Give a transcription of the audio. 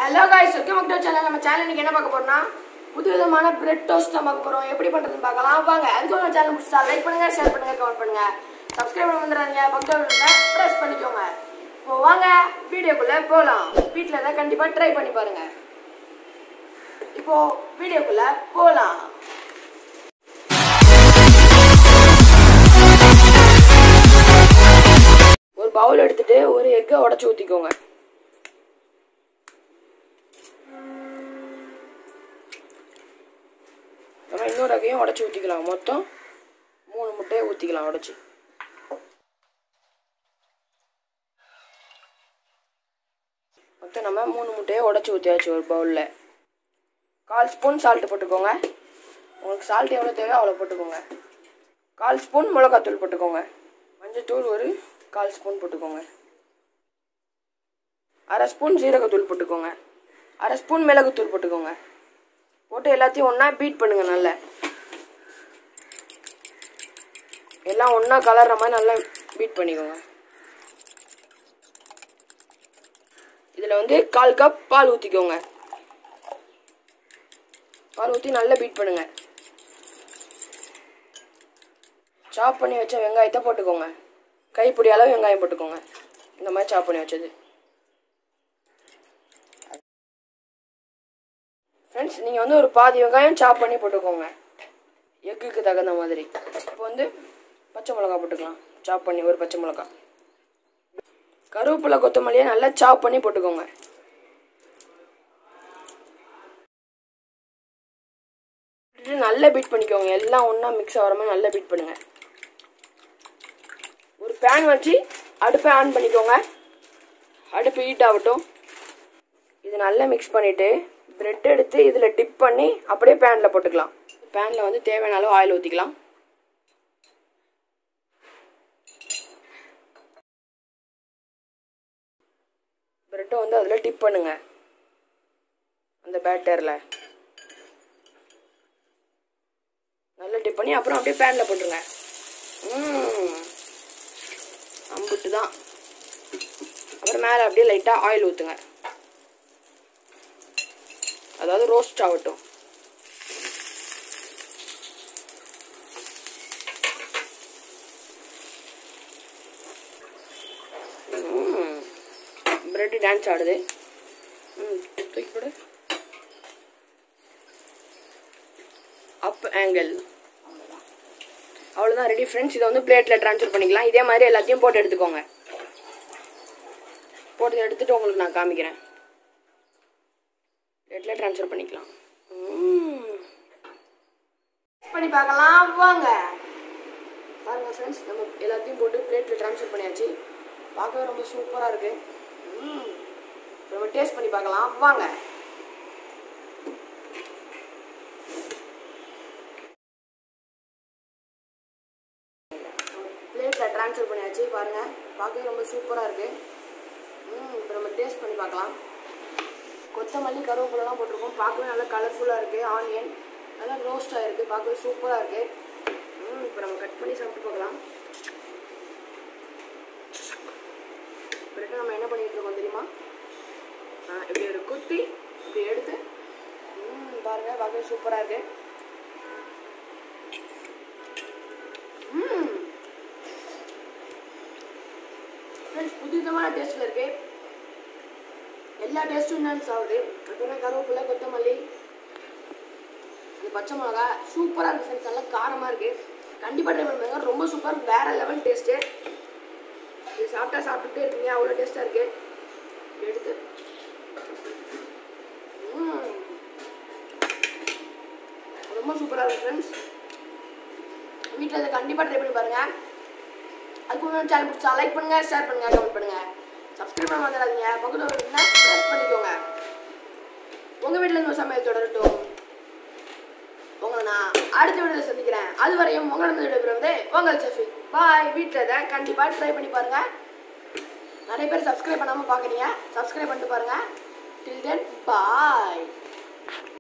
Hello guys okay மக்கள் channel நம்ம channel இன்னைக்கு என்ன பார்க்க போறோம்னா புது விதமான பிரெட் டோஸ்ட் தான் பார்க்க போறோம் எப்படி பண்றதுன்னு பார்க்கலாம் வாங்க அதுக்கு நம்ம சேனல் முடிச்சா லைக் பண்ணுங்க ஷேர் பண்ணுங்க கமெண்ட் பண்ணுங்க சப்ஸ்கிரைப் பண்ண வந்துடாதீங்க பக்கத்தில் ப்ரெஸ் பண்ணிக்கோங்க இப்போ வாங்க வீடியோக்குள்ள போகலாம் வீட்டில் தான் கண்டிப்பாக ட்ரை பண்ணி பாருங்க இப்போ வீடியோக்குள்ள போகலாம் ஒரு பவுல் எடுத்துட்டு ஒரு எக்கை உடச்சி ஊற்றிக்கோங்க நம்ம இன்னொரு எக்கையும் உடச்சி ஊற்றிக்கலாம் மொத்தம் மூணு முட்டையை ஊற்றிக்கலாம் உடச்சி மொத்தம் நம்ம மூணு முட்டையை உடச்சி ஊற்றியாச்சு ஒரு பவுலில் கால் ஸ்பூன் சால்ட்டு போட்டுக்கோங்க உங்களுக்கு சால்ட் எவ்வளோ தேவையோ அவ்வளோ போட்டுக்கோங்க கால் ஸ்பூன் மிளகாத்தூள் போட்டுக்கோங்க மஞ்சத்தூள் ஒரு கால் ஸ்பூன் போட்டுக்கோங்க அரை ஸ்பூன் சீரகத்தூள் போட்டுக்கோங்க அரை ஸ்பூன் மிளகுத்தூள் போட்டுக்கோங்க போட்டு எல்லாத்தையும் ஒன்றா பீட் பண்ணுங்க நல்லா எல்லாம் ஒன்றா கலர்ற மாதிரி நல்லா பீட் பண்ணிக்கோங்க இதில் வந்து கால் கப் பால் ஊற்றிக்கோங்க பால் ஊற்றி நல்லா பீட் பண்ணுங்க சாப் பண்ணி வச்ச வெங்காயத்தை போட்டுக்கோங்க கைப்பிடி அளவு வெங்காயம் போட்டுக்கோங்க இந்த மாதிரி சாப் பண்ணி வச்சது ஃப்ரெண்ட்ஸ் நீங்கள் வந்து ஒரு பாதி வெங்காயம் சாப் பண்ணி போட்டுக்கோங்க எக்குக்கு தகுந்த மாதிரி இப்போ வந்து பச்சை மிளகா போட்டுக்கலாம் சாப் பண்ணி ஒரு பச்சை மிளகா கருவேப்பிலை கொத்தமல்லியை நல்லா சாப் பண்ணி போட்டுக்கோங்க நல்லா பீட் பண்ணிக்கோங்க எல்லாம் ஒன்றா மிக்ஸ் ஆகிற மாதிரி நல்லா பீட் பண்ணுங்க ஒரு பேன் வச்சு அடுப்பை ஆன் பண்ணிக்கோங்க அடுப்பு ஹீட் ஆகட்டும் இது நல்லா மிக்ஸ் பண்ணிவிட்டு பிரெட் எடுத்து இதில் டிப் பண்ணி அப்படியே பேனில் போட்டுக்கலாம் பேனில் வந்து தேவையான அளவு ஆயில் ஊற்றிக்கலாம் பிரெட்டை வந்து அதில் டிப் பண்ணுங்க அந்த பேட்டரில் நல்லா டிப் பண்ணி அப்புறம் அப்படியே பேனில் போட்டுருங்க ம் அம்புட்டு தான் அப்புறம் மேலே அப்படியே லைட்டாக ஆயில் ஊற்றுங்க அதாவது ரோஸ்ட் ஆகட்டும் பிரெட் டான்ஸ் ஆடுது ம் தூக்கி போடு அப் ஆங்கிள் அவ்வளோதான் ரெடி ஃப்ரெண்ட்ஸ் இதை வந்து பிளேட்டில் ட்ரான்ஸ்ஃபர் பண்ணிக்கலாம் இதே மாதிரி எல்லாத்தையும் போட்டு எடுத்துக்கோங்க போட்டு எடுத்துட்டு உங்களுக்கு நான் காமிக்கிறேன் பிளேட்டில் ட்ரான்ஸ்ஃபர் பண்ணிக்கலாம் பண்ணி பார்க்கலாம் வாங்க பாருங்க ஃப்ரெண்ட்ஸ் நம்ம எல்லாத்தையும் போட்டு பிளேட்டில் ட்ரான்ஸ்ஃபர் பண்ணியாச்சு பார்க்கவே ரொம்ப சூப்பராக இருக்கு ம் நம்ம டேஸ்ட் பண்ணி பார்க்கலாம் வாங்க பிளேட்டில் ட்ரான்ஸ்ஃபர் பண்ணியாச்சு பாருங்க பார்க்கவே ரொம்ப சூப்பராக இருக்கு ம் இப்போ நம்ம டேஸ்ட் பண்ணி பார்க்கலாம் கொத்தமல்லி கருவேப்பிலலாம் போட்டிருக்கோம் பார்க்கவே நல்லா கலர்ஃபுல்லாக இருக்குது ஆனியன் நல்லா ரோஸ்ட் ஆகிருக்கு பார்க்கவே சூப்பராக இருக்குது ம் இப்போ நம்ம கட் பண்ணி சாப்பிட்டு பார்க்கலாம் பிறகு நம்ம என்ன பண்ணிட்டு இருக்கோம் தெரியுமா ஆ, இப்படி ஒரு குத்தி இப்படி எடுத்து ம் பாருங்க பார்க்கவே சூப்பராக இருக்கு ம் ஃப்ரெண்ட்ஸ் புதுவிதமான டேஸ்ட்டில் இருக்கு எல்லா டேஸ்ட்டும் என்னன்னு ஆகுது அப்படின்னா கருவேப்பிலை கொத்தமல்லி இந்த பச்சை மிளகா சூப்பராக இருக்கு ஃப்ரெண்ட்ஸ் நல்லா காரமாக இருக்கு கண்டிப்பாக ட்ரை பண்ணுங்க ரொம்ப சூப்பர் வேற லெவல் டேஸ்ட்டு இது சாப்பிட்டா சாப்பிட்டுட்டே இருக்கீங்க அவ்வளோ டேஸ்ட்டாக இருக்கு எடுத்து ம். ரொம்ப சூப்பராக இருக்கு ஃப்ரெண்ட்ஸ் வீட்டில் இதை கண்டிப்பாக ட்ரை பண்ணி பாருங்க அதுக்கு முன்னாடி சேனல் பிடிச்சா லைக் பண்ணுங்க ஷேர் பண்ணுங்க கமெண்ட் பண்ணுங்க சப்ஸ்கிரைப் பண்ண வந்துடாதீங்க பக்கத்தில் இருந்தா ப்ரெஸ் பண்ணிக்கோங்க உங்க வீட்டில் இருந்து ஒரு சமையல் தொடரட்டும் உங்களை நான் அடுத்த வீடியோவில் சந்திக்கிறேன் அது வரையும் உங்களிடம் விடைபெறுவது உங்கள் செஃபி பாய் வீட்டில் இதை கண்டிப்பாக ட்ரை பண்ணி பாருங்க நிறைய பேர் சப்ஸ்கிரைப் பண்ணாமல் பார்க்குறீங்க சப்ஸ்கிரைப் பண்ணிட்டு பாருங்க டில் தென் பாய்